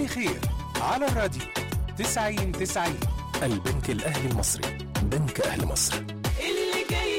كل خير على الراديو 90 90 البنك الأهلي المصري بنك أهل مصر اللي جاي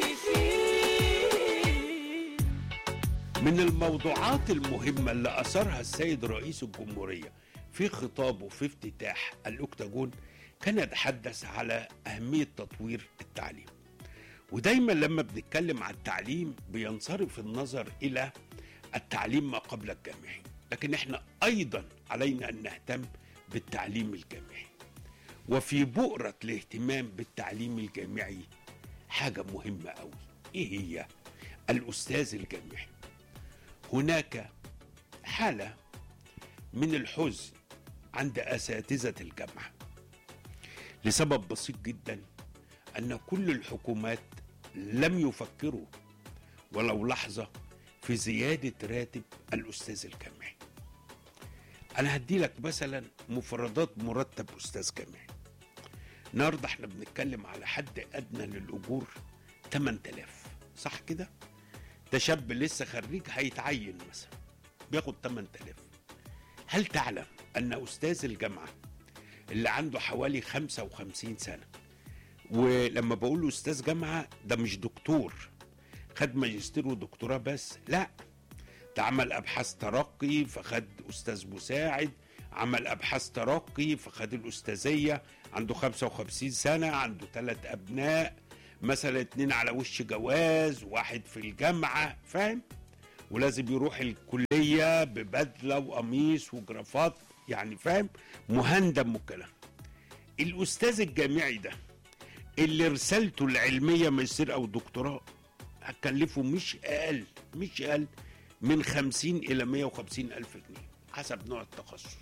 فيه من الموضوعات المهمة اللي أثرها السيد رئيس الجمهورية في خطابه في افتتاح الأكتاجون كان يتحدث على أهمية تطوير التعليم ودايما لما بنتكلم عن التعليم بينصرف النظر إلى التعليم ما قبل الجامعي لكن احنا أيضا علينا أن نهتم بالتعليم الجامعي وفي بؤرة الاهتمام بالتعليم الجامعي حاجة مهمة أوي إيه هي؟ الأستاذ الجامعي هناك حالة من الحزن عند أساتذة الجامعة لسبب بسيط جدا أن كل الحكومات لم يفكروا ولو لحظة في زيادة راتب الأستاذ الجامعي أنا هدي لك مثلا مفردات مرتب أستاذ جامعي النهارده احنا بنتكلم على حد أدنى للأجور 8000 صح كده؟ ده شاب لسه خريج هيتعين مثلا بياخد 8000 هل تعلم ان استاذ الجامعه اللي عنده حوالي 55 سنه ولما بقول له استاذ جامعه ده مش دكتور خد ماجستير ودكتوراه بس لا ده عمل ابحاث ترقي فخد استاذ مساعد عمل ابحاث ترقي فخد الاستاذيه عنده 55 سنه عنده ثلاث ابناء مثلا اتنين على وش جواز واحد في الجامعه فاهم ولازم يروح الكليه ببدله وقميص وجرافات يعني فاهم مهندم والكلام الاستاذ الجامعي ده اللي رسالته العلميه ماجستير او دكتوراه هتكلفه مش اقل مش اقل من 50 الى 150 الف جنيه حسب نوع التخصص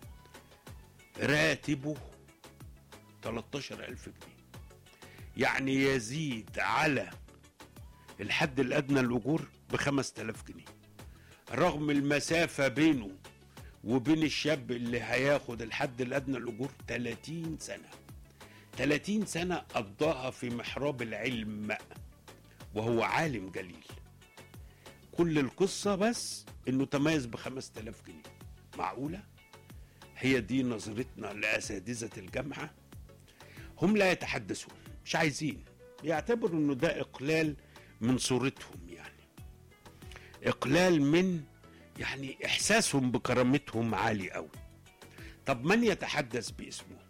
راتبه 13000 جنيه يعني يزيد على الحد الادنى الاجور ب 5000 جنيه رغم المسافه بينه وبين الشاب اللي هياخد الحد الادنى الاجور 30 سنه 30 سنه قضاها في محراب العلم وهو عالم جليل كل القصه بس انه تميز ب 5000 جنيه معقوله هي دي نظرتنا لاساتذه الجامعه هم لا يتحدثون مش عايزين يعتبروا انه ده اقلال من صورتهم يعني اقلال من يعني احساسهم بكرامتهم عالي قوي طب من يتحدث باسمه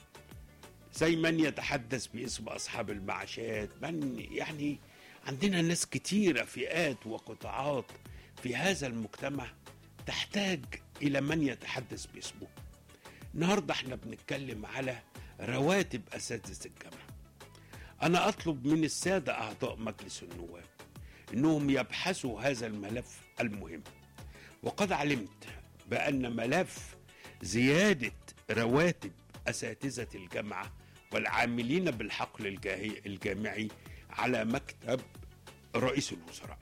زي من يتحدث باسم اصحاب المعاشات من يعني عندنا ناس كتيره فئات وقطاعات في هذا المجتمع تحتاج الى من يتحدث باسمه النهارده احنا بنتكلم على رواتب اساتذه الجامعه انا اطلب من الساده اعضاء مجلس النواب انهم يبحثوا هذا الملف المهم وقد علمت بان ملف زياده رواتب اساتذه الجامعه والعاملين بالحقل الجاهي- الجامعي على مكتب رئيس الوزراء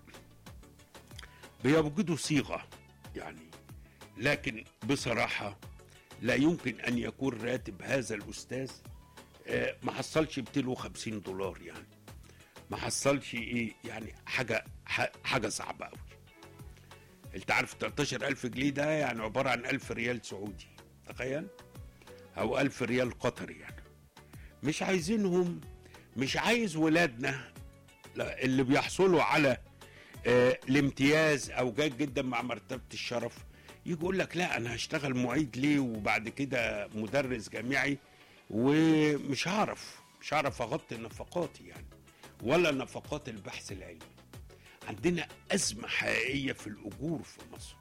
بيوجدوا صيغه يعني لكن بصراحه لا يمكن ان يكون راتب هذا الاستاذ آه، ما حصلش 250 دولار يعني ما حصلش ايه يعني حاجه ح- حاجه صعبه قوي انت عارف 13000 جنيه ده يعني عباره عن 1000 ريال سعودي تخيل او 1000 ريال قطري يعني مش عايزينهم مش عايز ولادنا لا، اللي بيحصلوا على آه، الامتياز او جيد جدا مع مرتبه الشرف يجي يقول لك لا انا هشتغل معيد ليه وبعد كده مدرس جامعي ومش هعرف مش هعرف اغطي نفقاتي يعني ولا نفقات البحث العلمي عندنا ازمه حقيقيه في الاجور في مصر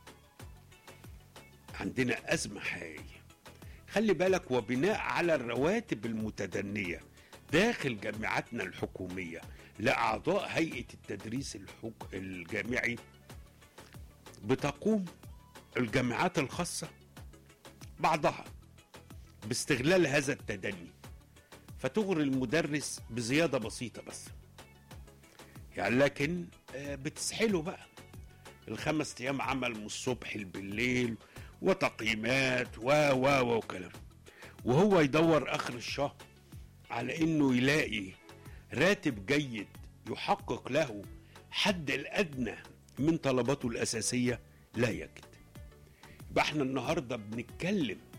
عندنا ازمه حقيقيه خلي بالك وبناء على الرواتب المتدنيه داخل جامعاتنا الحكوميه لاعضاء هيئه التدريس الحك... الجامعي بتقوم الجامعات الخاصه بعضها باستغلال هذا التدني فتغري المدرس بزياده بسيطه بس يعني لكن آه، بتسحله بقى الخمس ايام عمل من الصبح بالليل وتقييمات و و وكلام وهو يدور اخر الشهر على انه يلاقي راتب جيد يحقق له حد الادنى من طلباته الاساسيه لا يجد يبقى احنا النهارده بنتكلم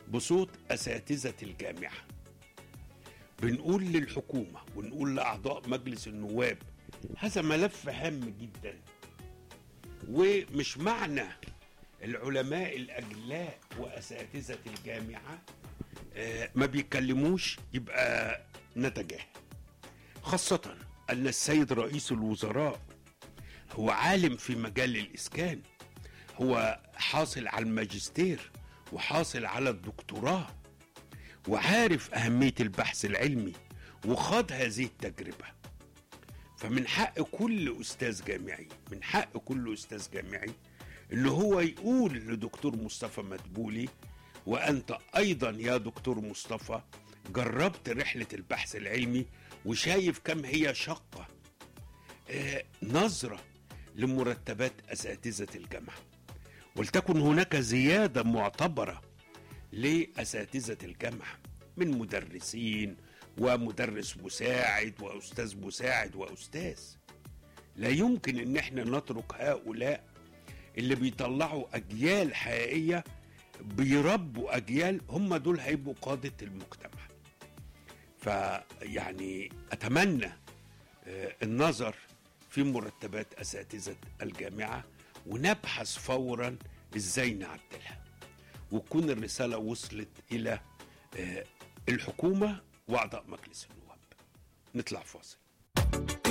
بصوت اساتذه الجامعه بنقول للحكومه ونقول لاعضاء مجلس النواب هذا ملف هام جدا ومش معنى العلماء الاجلاء واساتذه الجامعه آه، ما بيتكلموش يبقى نتجاهل خاصه ان السيد رئيس الوزراء هو عالم في مجال الاسكان هو حاصل على الماجستير وحاصل على الدكتوراه وعارف اهميه البحث العلمي وخاض هذه التجربه فمن حق كل استاذ جامعي من حق كل استاذ جامعي ان هو يقول لدكتور مصطفى مدبولي وانت ايضا يا دكتور مصطفى جربت رحله البحث العلمي وشايف كم هي شقه آه، نظره لمرتبات اساتذه الجامعه ولتكن هناك زياده معتبره لاساتذه الجامعه من مدرسين ومدرس مساعد واستاذ مساعد واستاذ لا يمكن ان احنا نترك هؤلاء اللي بيطلعوا اجيال حقيقيه بيربوا اجيال هم دول هيبقوا قاده المجتمع فيعني اتمنى آه، النظر في مرتبات اساتذه الجامعه ونبحث فورا ازاي نعدلها وتكون الرساله وصلت الى آه، الحكومه واعضاء مجلس النواب نطلع فاصل